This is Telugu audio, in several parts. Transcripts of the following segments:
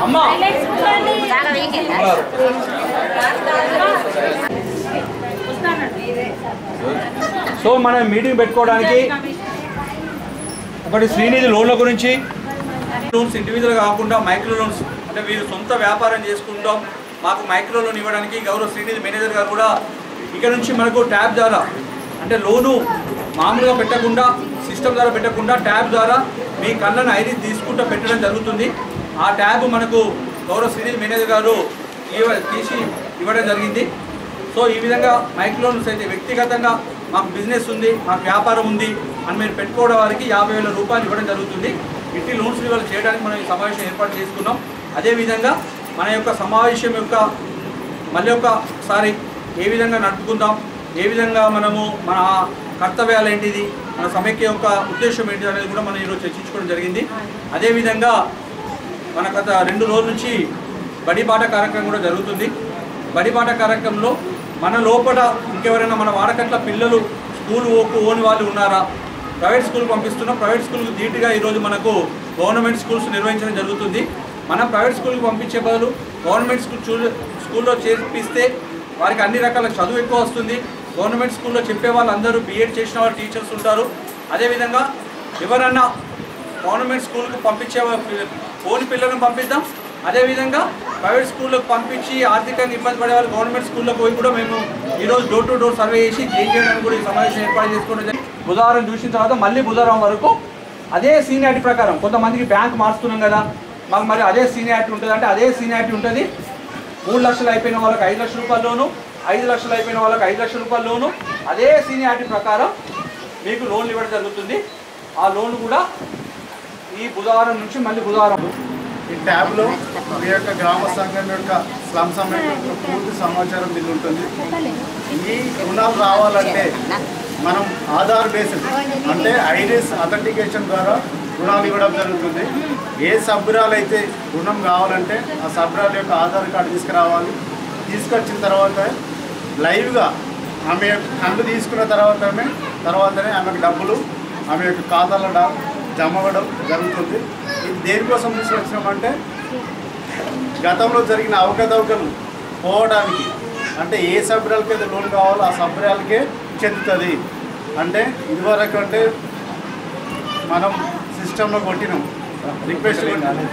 అమ్మా చాలా వీకెండ్ సో మనం మీటింగ్ పెట్టుకోవడానికి ఒకటి శ్రీనిధి లోన్ల గురించి లోన్స్ ఇండివిజువల్ కాకుండా మైక్రో లోన్స్ అంటే మీరు సొంత వ్యాపారం చేసుకుంటాం మాకు మైక్రో లోన్ ఇవ్వడానికి గౌరవ శ్రీనిధి మేనేజర్ గారు కూడా ఇక్కడ నుంచి మనకు ట్యాబ్ ద్వారా అంటే లోను మామూలుగా పెట్టకుండా సిస్టమ్ ద్వారా పెట్టకుండా ట్యాబ్ ద్వారా మీ కళ్ళను ఐడి తీసుకుంటూ పెట్టడం జరుగుతుంది ఆ ట్యాబ్ మనకు గౌరవ శ్రీనిధి మేనేజర్ గారు ఇవ్వ తీసి ఇవ్వడం జరిగింది సో ఈ విధంగా మైక్రో లోన్స్ అయితే వ్యక్తిగతంగా మాకు బిజినెస్ ఉంది మాకు వ్యాపారం ఉంది అని మీరు పెట్టుకోవడం వారికి యాభై వేల రూపాయలు ఇవ్వడం జరుగుతుంది ఇట్టి లోన్స్ ఇవాళ చేయడానికి మనం ఈ సమావేశం ఏర్పాటు చేసుకున్నాం అదేవిధంగా మన యొక్క సమావేశం యొక్క మళ్ళీ ఒకసారి ఏ విధంగా నడుపుకుందాం ఏ విధంగా మనము మన కర్తవ్యాలు ఏంటిది మన సమైక్య యొక్క ఉద్దేశం ఏంటిది అనేది కూడా మనం ఈరోజు చర్చించుకోవడం జరిగింది అదేవిధంగా మన గత రెండు రోజుల నుంచి బడిబాట కార్యక్రమం కూడా జరుగుతుంది బడిబాట కార్యక్రమంలో మన లోపల ఇంకెవరైనా మన వాడకట్ల పిల్లలు స్కూల్ ఓకు ఓని వాళ్ళు ఉన్నారా ప్రైవేట్ స్కూల్ పంపిస్తున్నాం ప్రైవేట్ స్కూల్కి ధీటుగా ఈరోజు మనకు గవర్నమెంట్ స్కూల్స్ నిర్వహించడం జరుగుతుంది మనం ప్రైవేట్ స్కూల్కి పంపించే బదులు గవర్నమెంట్ స్కూల్ చూ స్కూల్లో చేర్పిస్తే వారికి అన్ని రకాల చదువు ఎక్కువ వస్తుంది గవర్నమెంట్ స్కూల్లో చెప్పే వాళ్ళందరూ బీఎడ్ చేసిన వాళ్ళు టీచర్స్ ఉంటారు అదేవిధంగా ఎవరన్నా గవర్నమెంట్ స్కూల్కి పంపించే వా- ఓని పిల్లలను పంపిద్దాం అదేవిధంగా ప్రైవేట్ స్కూళ్ళకు పంపించి ఆర్థికంగా ఇబ్బంది పడే వాళ్ళు గవర్నమెంట్ స్కూళ్ళకు పోయి కూడా మేము ఈరోజు డోర్ టు డోర్ సర్వే చేసి జైన్ చేయడానికి కూడా ఈ సమావేశం ఏర్పాటు చేసుకోవడం జరిగింది బుధవారం చూసిన తర్వాత మళ్ళీ బుధవారం వరకు అదే సీనియారిటీ ప్రకారం కొంతమందికి బ్యాంక్ మారుస్తున్నాం కదా మాకు మరి అదే సీనియారిటీ ఉంటుంది అంటే అదే సీనియారిటీ ఉంటుంది మూడు లక్షలు అయిపోయిన వాళ్ళకి ఐదు లక్షల రూపాయల లోను ఐదు లక్షలు అయిపోయిన వాళ్ళకి ఐదు లక్షల రూపాయల లోను అదే సీనియారిటీ ప్రకారం మీకు లోన్లు ఇవ్వడం జరుగుతుంది ఆ లోన్ కూడా ఈ బుధవారం నుంచి మళ్ళీ బుధవారం ఈ ట్యాబ్లో మీ యొక్క గ్రామ సంఘం యొక్క స్లమ్ సమయం యొక్క పూర్తి సమాచారం దీని ఉంటుంది ఈ రుణాలు రావాలంటే మనం ఆధార్ బేస్డ్ అంటే ఐరిస్ అథెంటికేషన్ ద్వారా రుణాలు ఇవ్వడం జరుగుతుంది ఏ సభ్యురాలు అయితే రుణం కావాలంటే ఆ సభ్యురాలు యొక్క ఆధార్ కార్డు తీసుకురావాలి తీసుకొచ్చిన తర్వాత లైవ్గా ఆమె యొక్క కళ్ళు తీసుకున్న తర్వాతనే తర్వాతనే ఆమెకు డబ్బులు ఆమె యొక్క ఖాతాలో డా- జమ అవ్వడం జరుగుతుంది ఇది దేనికోసం తీసుకొచ్చినామంటే గతంలో జరిగిన అవకతవకలు పోవడానికి అంటే ఏ సభ్యురాలకైతే లోన్ కావాలో ఆ సభ్యురాలకే చెందుతుంది అంటే ఇదివరకు అంటే మనం సిస్టంలో కొట్టినాం రిక్వెస్ట్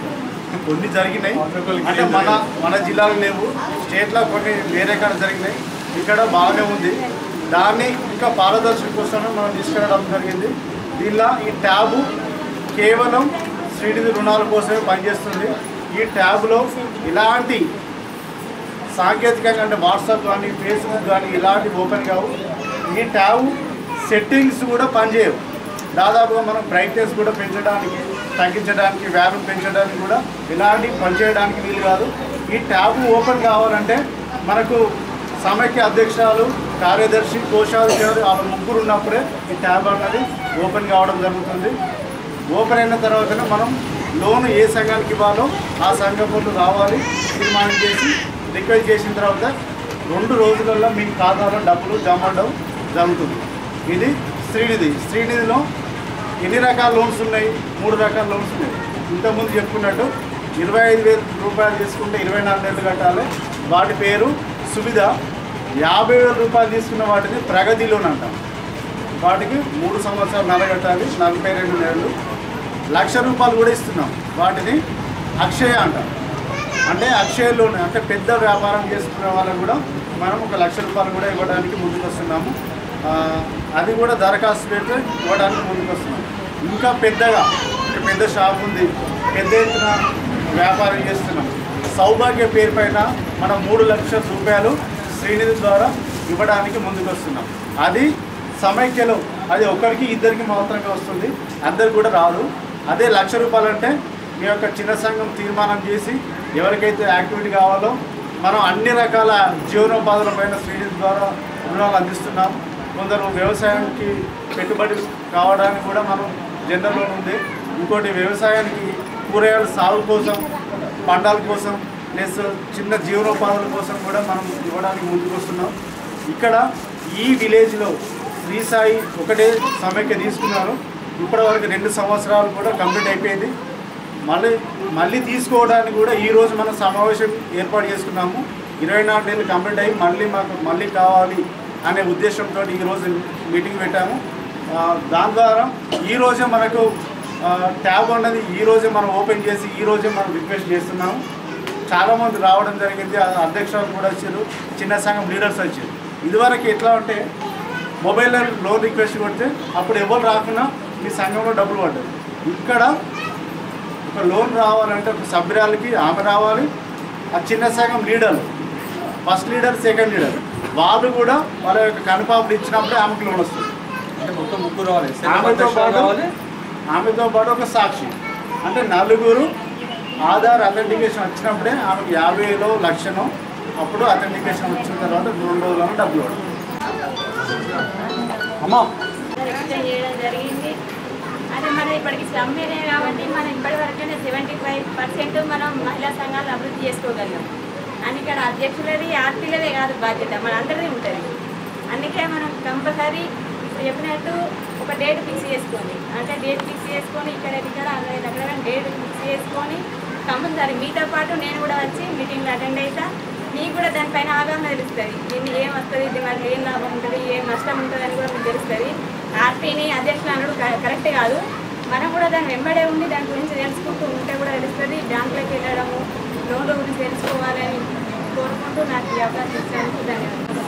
కొన్ని జరిగినాయి అంటే మన మన జిల్లాలో లేవు స్టేట్లో కొన్ని వేరే కాడ జరిగినాయి ఇక్కడ బాగానే ఉంది దాన్ని ఇంకా పారదర్శక కోసమే మనం తీసుకెళ్ళడం జరిగింది దీనిలో ఈ ట్యాబు కేవలం శ్రీనిధి రుణాల కోసమే పనిచేస్తుంది ఈ ట్యాబ్లో ఇలాంటి సాంకేతికంగా అంటే వాట్సాప్ కానీ ఫేస్బుక్ కానీ ఇలాంటివి ఓపెన్ కావు ఈ ట్యాబ్ సెట్టింగ్స్ కూడా పనిచేయవు దాదాపుగా మనం బ్రైట్నెస్ కూడా పెంచడానికి తగ్గించడానికి వ్యాల్యూమ్ పెంచడానికి కూడా ఇలాంటివి పనిచేయడానికి వీలు కాదు ఈ ట్యాబ్ ఓపెన్ కావాలంటే మనకు సమైక్య అధ్యక్షురాలు కార్యదర్శి కోశాధికారి వాళ్ళ ముగ్గురు ఉన్నప్పుడే ఈ ట్యాబ్ అన్నది ఓపెన్ కావడం జరుగుతుంది ఓపెన్ అయిన తర్వాతనే మనం లోన్ ఏ సంఘానికి ఇవ్వాలో ఆ సంఘం వాళ్ళు రావాలి తీర్మానం చేసి రిక్వెస్ట్ చేసిన తర్వాత రెండు రోజులలో మీ ఖాతాలో డబ్బులు జమ అవడం జరుగుతుంది ఇది శ్రీనిధి శ్రీనిధిలో ఎన్ని రకాల లోన్స్ ఉన్నాయి మూడు రకాల లోన్స్ ఉన్నాయి ఇంతకుముందు చెప్పుకున్నట్టు ఇరవై ఐదు వేల రూపాయలు తీసుకుంటే ఇరవై నాలుగు నెలలు కట్టాలి వాటి పేరు సువిధ యాభై వేల రూపాయలు తీసుకున్న వాటిని ప్రగతి లోన్ అంటాం వాటికి మూడు సంవత్సరాలు నలగట్టాలి నలభై రెండు నెలలు లక్ష రూపాయలు కూడా ఇస్తున్నాం వాటిని అక్షయ అంటాం అంటే అక్షయ లోన్ అంటే పెద్ద వ్యాపారం చేసుకునే వాళ్ళకు కూడా మనం ఒక లక్ష రూపాయలు కూడా ఇవ్వడానికి ముందుకు వస్తున్నాము ఆ, అది కూడా దరఖాస్తు పెట్టి ఇవ్వడానికి ముందుకు వస్తున్నాం ఇంకా పెద్దగా ఒక పెద్ద షాప్ ఉంది పెద్ద ఎత్తున వ్యాపారం చేస్తున్నాం సౌభాగ్య పేరు పైన మనం మూడు లక్షల రూపాయలు శ్రీనిధి ద్వారా ఇవ్వడానికి ముందుకు వస్తున్నాం అది సమైక్యలో అది ఒకరికి ఇద్దరికి మాత్రమే వస్తుంది అందరికి కూడా రాదు అదే లక్ష రూపాయలు అంటే మీ యొక్క చిన్న సంఘం తీర్మానం చేసి ఎవరికైతే యాక్టివిటీ కావాలో మనం అన్ని రకాల జీవనోపాధుల పైన శ్రీనిధి ద్వారా రుణాలు అందిస్తున్నాం కొందరు వ్యవసాయానికి పెట్టుబడి కావడానికి కూడా మనం జనరల్ లోన్ ఉంది ఇంకోటి వ్యవసాయానికి కూరగాయల సాగు కోసం పంటల కోసం ప్లస్ చిన్న జీవనోపాధుల కోసం కూడా మనం ఇవ్వడానికి ముందుకు వస్తున్నాం ఇక్కడ ఈ విలేజ్లో శ్రీ సాయి ఒకటే సమైక్య తీసుకున్నారు ఇప్పటివరకు రెండు సంవత్సరాలు కూడా కంప్లీట్ అయిపోయింది మళ్ళీ మళ్ళీ తీసుకోవడానికి కూడా ఈ రోజు మనం సమావేశం ఏర్పాటు చేసుకున్నాము ఇరవై నాలుగు నెలలు కంప్లీట్ అయ్యి మళ్ళీ మాకు మళ్ళీ కావాలి అనే ఉద్దేశంతో ఈరోజు మీటింగ్ పెట్టాము ఆ, దాని ద్వారా ఈ రోజే మనకు ఆ, ట్యాబ్ అన్నది ఈ రోజే మనం ఓపెన్ చేసి ఈ రోజే మనం రిక్వెస్ట్ చేస్తున్నాము చాలామంది రావడం జరిగింది ఆ అధ్యక్షులు కూడా వచ్చారు చిన్న సంఘం లీడర్స్ వచ్చారు ఇదివరకు ఎట్లా అంటే మొబైల్లో లోన్ రిక్వెస్ట్ కొడితే అప్పుడు ఎవరు రాకున్నా మీ సంఘంలో డబ్బులు పడ్డాయి ఇక్కడ ఒక లోన్ రావాలంటే ఒక సభ్యురాలకి ఆమె రావాలి ఆ చిన్న సంఘం leader first leader second leader వాళ్ళు కూడా వాళ్ళ యొక్క కనుపాపులు ఇచ్చినప్పుడే ఆమెకు లోన్ వస్తుంది అంటే మొత్తం ముగ్గురు రావాలి ఆమెతో అధ్యక్షురాలు పాటు కావాలి ఆమెతో పాటు ఒక సాక్షి అంటే నలుగురు ఆధార్ అథెంటికేషన్ వచ్చినప్పుడే ఆమెకు యాభైలో లక్షను అప్పుడు అథెంటికేషన్ వచ్చిన తర్వాత రెండు రోజులను డబ్బులు పడతాయి. అమ్మా ఎక్స్టెండ్ చేయడం జరిగింది అదే మన ఇప్పటికి స్లమ్ ఏరియా కాబట్టి మనం ఇప్పటి వరకనే సెవెంటీ ఫైవ్ పర్సెంట్ మనం మహిళా సంఘాలు అభివృద్ధి చేసుకోగలిగాం అని ఇక్కడ అధ్యక్షులది ఆర్పీలదే కాదు బాధ్యత మన అందరిది ఉంటుంది అందుకే మనం కంపల్సరీ ఇప్పుడు చెప్పినట్టు ఒక డేట్ ఫిక్స్ చేసుకోండి అంటే డేట్ ఫిక్స్ చేసుకొని ఇక్కడ ఇక్కడ అక్కడ అక్కడ డేట్ ఫిక్స్ చేసుకొని కంపల్సరీ మీతో పాటు నేను కూడా వచ్చి మీటింగ్లో అటెండ్ అవుతా మీకు కూడా దానిపైన అవగాహన తెలుస్తుంది దీన్ని ఏం వస్తుంది దీని వల్ల ఏం లాభం ఉంటుంది ఏం నష్టం ఉంటుంది అని కూడా మీకు తెలుస్తుంది ఆర్పీని అధ్యక్షులు అనడు క- కరెక్ట్ కాదు మనం కూడా దాని వెంబడే ఉండి దాని గురించి తెలుసుకుంటూ ఉంటే కూడా తెలుస్తుంది బ్యాంకులోకి వెళ్ళడము లోన్ల గురించి తెలుసుకోవాలని కోరుకుంటూ నాకు ఈ అవకాశం ఇచ్చినందుకు ధన్యవాదాలు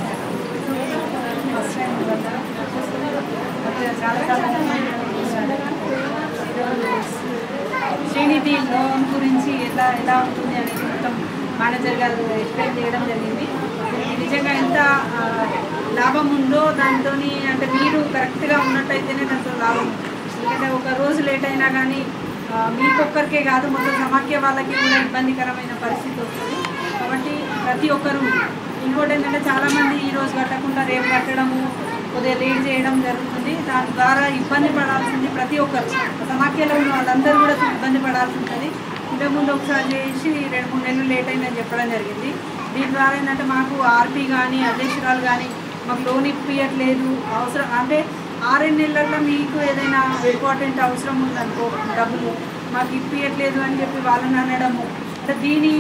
శ్రీనిధి లోన్ గురించి ఎలా ఎలా ఉంటుంది అనేది మొత్తం మేనేజర్ గారు ఎక్స్ప్లెయిన్ చేయడం జరిగింది నిజంగా ఎంత ఆ, లాభం ఉందో దాంతో అంటే మీరు కరెక్ట్గా ఉన్నట్టయితేనే దాంతో లాభం ఉంది. ఎందుకంటే ఒక రోజు లేట్ అయినా కానీ ఆ, మీకొక్కరికే కాదు మొత్తం సమాఖ్య వాళ్ళకి కూడా ఇబ్బందికరమైన పరిస్థితి వస్తుంది కాబట్టి ప్రతి ఒక్కరూ ఇంకోటి ఏంటంటే చాలామంది ఈ రోజు కట్టకుండా రేపు కట్టడము కొద్దిగా లేట్ చేయడం జరుగుతుంది దాని ద్వారా ఇబ్బంది పడాల్సింది ప్రతి ఒక్కరు సమాఖ్యలో ఉన్న వాళ్ళందరూ కూడా ఇబ్బంది పడాల్సి ఉంటుంది ఇంతకుముందు ఒకసారి చేసి రెండు మూడు నెలలు లేట్ అయిందని చెప్పడం జరిగింది దీని ద్వారా ఏంటంటే మాకు ఆర్పీ కానీ అధ్యక్షురాలు కానీ మాకు లోన్ ఇప్పించట్లేదు అవసరం అంటే ఆరేడు నెలల్లో మీకు ఏదైనా ఇంపార్టెంట్ అవసరం ఉందనుకో డబ్బులు మాకు ఇప్పించట్లేదు అని చెప్పి వాళ్ళని అనడము అంటే దీని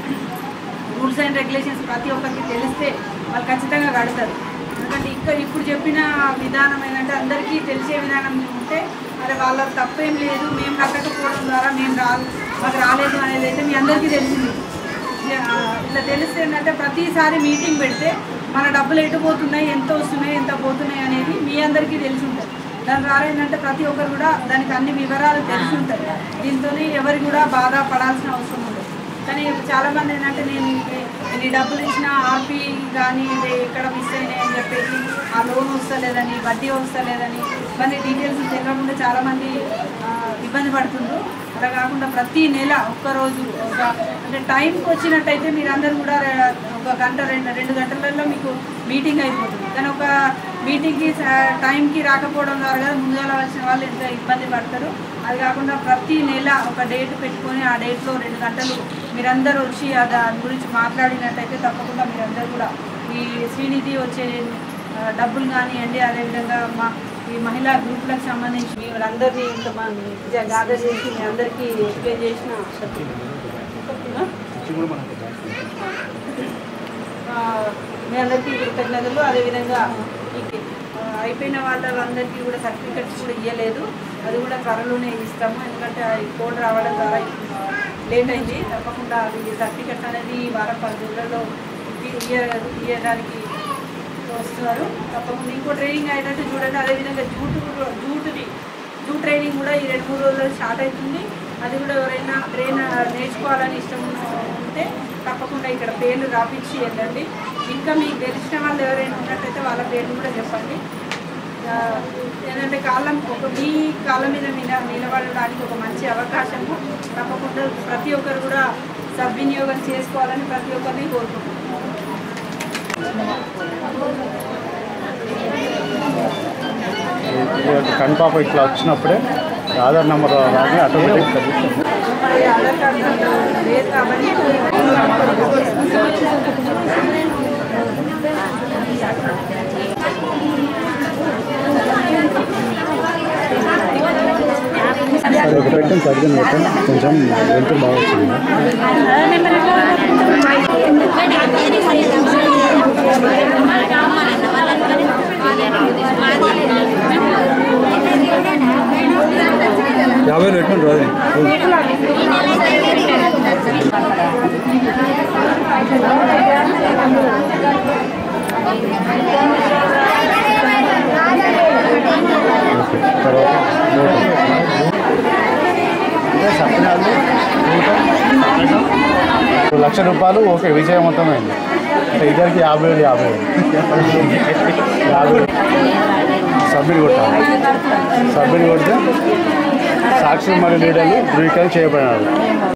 రూల్స్ అండ్ రెగ్యులేషన్స్ ప్రతి ఒక్కరికి తెలిస్తే వాళ్ళు ఖచ్చితంగా కడతారు ఎందుకంటే ఇక్కడ ఇప్పుడు చెప్పిన విధానం ఏంటంటే అందరికీ తెలిసే విధానం ఉంటే మరి వాళ్ళ తప్పేం లేదు మేము కట్టకపోవడం ద్వారా మేము రా మాకు రాలేదు అనేది అయితే మీ అందరికీ తెలిసింది ఆ, ఇట్లా తెలిస్తే ఏంటంటే ప్రతిసారి మీటింగ్ పెడితే మన డబ్బులు ఎటు పోతున్నాయి ఎంత వస్తున్నాయి ఎంత పోతున్నాయి అనేది మీ అందరికీ తెలిసి ఉంటుంది దాని ద్వారా ఏంటంటే ప్రతి ఒక్కరు కూడా దానికి అన్ని వివరాలు తెలిసి ఉంటాయి దీంతో ఎవరు కూడా బాధ పడాల్సిన అవసరం ఉండదు కానీ చాలా మంది ఏంటంటే నేను ఇన్ని- ఇన్ని డబ్బులు ఇచ్చిన ఆర్పీ కానీ ఇది ఎక్కడ మిస్ అయినాయి అని చెప్పేసి ఆ లోన్ వస్తలేదని వడ్డీ వస్తలేదని ఇవన్నీ డీటెయిల్స్ తెలియకుండా చాలామంది ఆ, ఇబ్బంది పడుతుండ్రు అలా కాకుండా ప్రతి నెల ఒక్కరోజు ఒక అంటే టైంకి వచ్చినట్టయితే మీరందరూ కూడా రే- ఒక గంట రెండు రెండు గంటలలో మీకు మీటింగ్ అయిపోతుంది కానీ ఒక మీటింగ్కి స- టైంకి రాకపోవడం ద్వారా కదా ముందుగా వచ్చిన వాళ్ళు ఎంత ఇబ్బంది పడతారు అది కాకుండా ప్రతి నెల ఒక డేట్ పెట్టుకొని ఆ డేట్లో రెండు గంటలు మీరందరూ వచ్చి ఆ దాని గురించి మాట్లాడినట్టయితే తప్పకుండా మీరందరూ కూడా ఈ శ్రీనిధి వచ్చే ఆ, డబ్బులు కానివ్వండి అదేవిధంగా మా ఈ మహిళా గ్రూపులకు సంబంధించి మీ వాళ్ళందరినీ ఇంత గాదర్ చేసి మీ అందరికీ ఎక్స్ప్లెయిన్ చేసిన ఆ, మీ అందరికీ కృతజ్ఞతలు అదేవిధంగా ఈ ఆ, అయిపోయిన వాళ్ళందరికీ కూడా సర్టిఫికెట్స్ కూడా ఇవ్వలేదు అది కూడా త్వరలోనే ఇస్తాము ఎందుకంటే ఈ కోడ్ రావడం ద్వారా లేట్ అయింది తప్పకుండా అది సర్టిఫికెట్స్ అనేది ఈ వారం పది రోజులలో ఇయ్య- ఇయ్యడానికి వస్తున్నారు తప్పకుండా ఇంకో ట్రైనింగ్ అయ్యేటట్టు చూడండి అదేవిధంగా జూటు కూడా- జూటుది జూట్ ట్రైనింగ్ కూడా ఈ రెండు మూడు రోజుల్లో స్టార్ట్ అవుతుంది అది కూడా ఎవరైనా ట్రైన్ నేర్చుకోవాలని ఇష్టం ఉన్న- ఉంటే తప్పకుండా ఇక్కడ పేర్లు రాపించి వెళ్ళండి ఇంకా మీకు తెలిసిన వాళ్ళు ఎవరైనా ఉన్నట్టయితే వాళ్ళ పేర్లు కూడా చెప్పండి ఆ, ఏంటంటే కాలం ఒక మీ కాళ్ళ మీద మీద నిలబడడానికి ఒక మంచి అవకాశము తప్పకుండా ప్రతి ఒక్కరు కూడా సద్వినియోగం చేసుకోవాలని ప్రతి ఒక్కరిని కోరుకుంటున్నాను కన్పాప ఇట్లా వచ్చినప్పుడే ఆధార్ నెంబర్ రాగానే ఆటోమేటిక్ మరి ఆధార్ కార్డు లేదు కాబట్టి ఒక పెట్టండి సరిగ్గా పెట్టండి కొంచెం వెళ్తూ బాగా వచ్చింది యాభై పెట్టండి రాదు తర్వాత అంటే సప్నాలు లక్ష రూపాయలు ఓకే విజయం మొత్తం అయింది అంటే ఇద్దరికి యాభై వేలు యాభై వేలు యాభై వేలు. సబ్మిట్ కొట్టాలి సబ్మిట్ కొడితే సాక్షి మరియు లీడర్లు ధృవీకరణ చేయబడినారు